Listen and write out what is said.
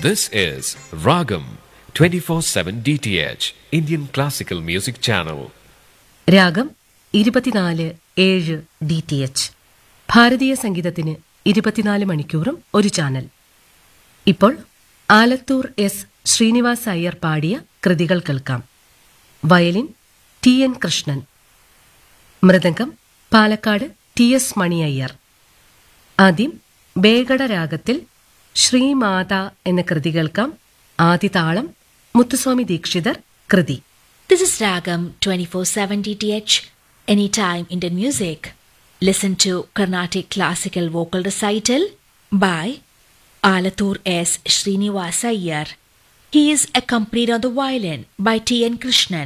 This is Ragam 24/7 DTH Indian Classical Music Channel. രാഗം ഇരുപത്തിനാല് ഏഴ് ഡി ടി എച്ച് ഭാരതീയ സംഗീതത്തിന് ഇരുപത്തിനാല് മണിക്കൂറും ഒരു ചാനൽ ഇപ്പോൾ ആലത്തൂർ എസ് ശ്രീനിവാസ് അയ്യർ പാടിയ കൃതികൾ കേൾക്കാം violin T N Krishnan mridangam Palakkad T S Mani Iyer ആദ്യം ബേഗട രാഗത്തിൽ ശ്രീമാത എന്ന കൃതി കേൾക്കാം ആദിതാളം മുത്തുസ്വാമി ദീക്ഷിതർ കൃതി This is Ragam 24/7 DTH Anytime Indian Music. Listen to Carnatic Classical Vocal Recital by Alathur S. Srinivasa Iyer. He is accompanied on the violin by T. N. Krishnan.